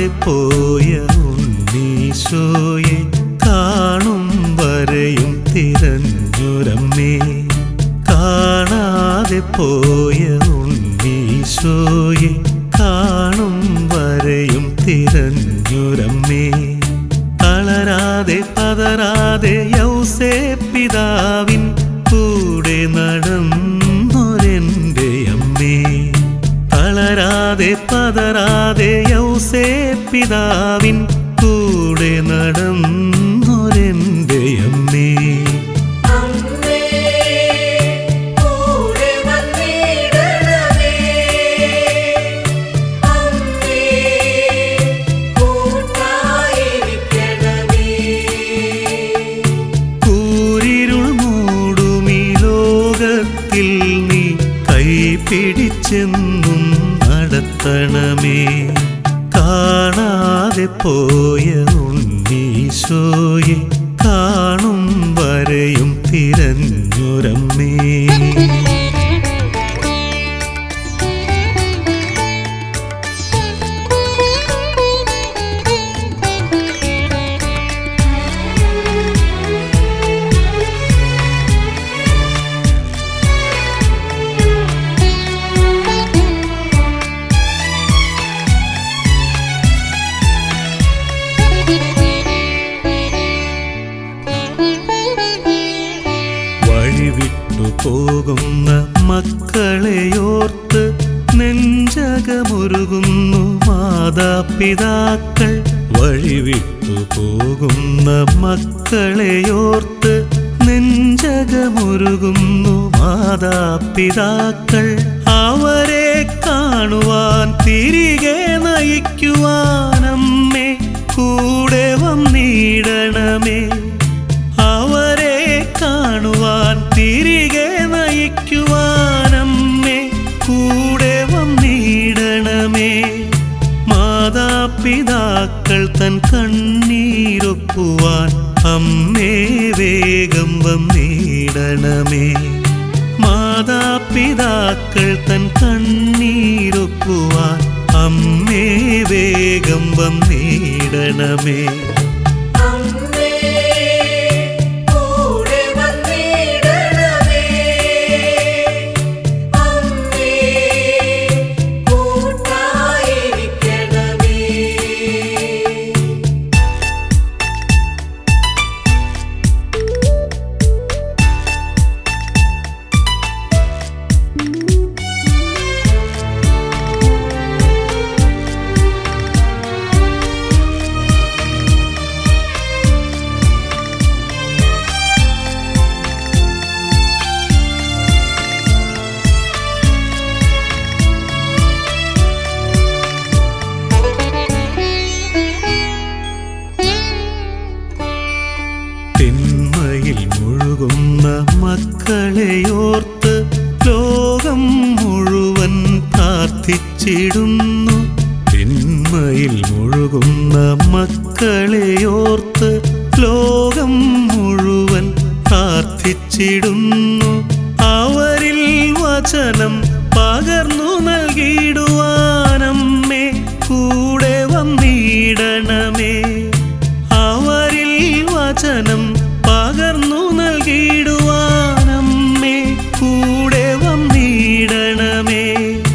കാണാതെ പോയ ഉണ്ണീശോയെ കാണും വരെയും തിരഞ്ഞുരമ്മേ കാണാതെ പോയ ഉണ്ണീശോയെ കാണും വരെയും തിരഞ്ഞുരമ്മേ തളരാതെ പതരാതെ യൗസേ പിതാവിൻ കൂടെ നടന്നൊരെൻ്റെ അമ്മേ തളരാതെ പതരാതെ യൗസേ പിതാവിൻ കൂടെ നടന്നൊരെൻ്റെ അമ്മേ അമ്മേ കൂടെ വന്നിടണമേ അമ്മേ കൂട്ടായിരിക്കണമേ കൂരിരുൾ മൂടുമീ ലോകത്തിൽ നീ കൈപിടിച്ചെന്നും നടത്തണമേ കാണാതെ പോയ ഉണ്ണീശോയെ കാണും വരെയും തിരഞ്ഞുരമ്മേ വഴിവിട്ടു പോകുന്ന മക്കളെയോർത്ത് നെഞ്ചകമുരുകുന്നു മാതാപിതാക്കൾ വഴിവിട്ടു പോകുന്ന മക്കളെയോർത്ത് നെഞ്ചകമുരുകുന്നു മാതാപിതാക്കൾ അവരെ കാണുവാൻ തിരികെ നയിക്കുവാനമ്മേ കൂടെ വന്നിടണമേ അവരെ കാണുവാൻ തിരികെ നയിക്കുവാനമ്മേ കൂടെ വന്നിടണമേ മാതാപിതാക്കൾ തൻ കണ്ണീരൊപ്പുവാൻ അമ്മേ വേഗം വന്നിടണമേ മാതാപിതാക്കൾ തൻ കണ്ണീരൊപ്പുവാൻ അമ്മേ വേഗം വന്നിടണമേ അമ്മേ കൂടെ വന്നിടണമേ അമ്മേ കൂട്ടായിരിക്കണമേ തിന്മയിൽ മുഴുകുന്ന മക്കളെയോർത്ത് ലോകം മുഴുവൻ പ്രാർത്ഥിച്ചിടുന്നു തിന്മയിൽ മുഴുകുന്ന മക്കളെയോർത്ത് ലോകം മുഴുവൻ പ്രാർത്ഥിച്ചിടുന്നു അവരിൽ വചനം പകർന്നു നൽകിയിടുവാനമ്മേ കൂടെ വന്നിടണമേ അവരിൽ വചനം പകർന്നു നൽകിയിടുവാനമ്മേ കൂടെ വന്നിടണമേ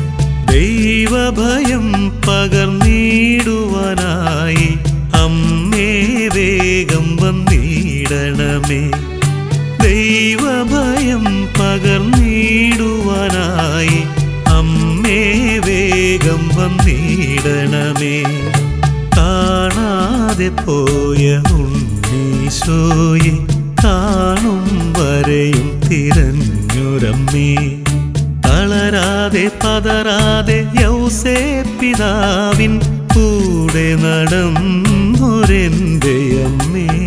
ദൈവഭയം പകർന്നിടുവാനായി അമ്മേ വേഗം വന്നിടണമേ ദൈവഭയം പകർന്നിടുവാനായി അമ്മേ വേഗം വന്നിടണമേ കാണാതെ പോയ ഉണ്ണീശോയെ കാണും വരെയും തിരഞ്ഞുരമ്മേ തളരാതെ പതരാതെ യൗസേ പിതാവിൻ കൂടെ നടന്നൊരെൻ്റെ അമ്മേ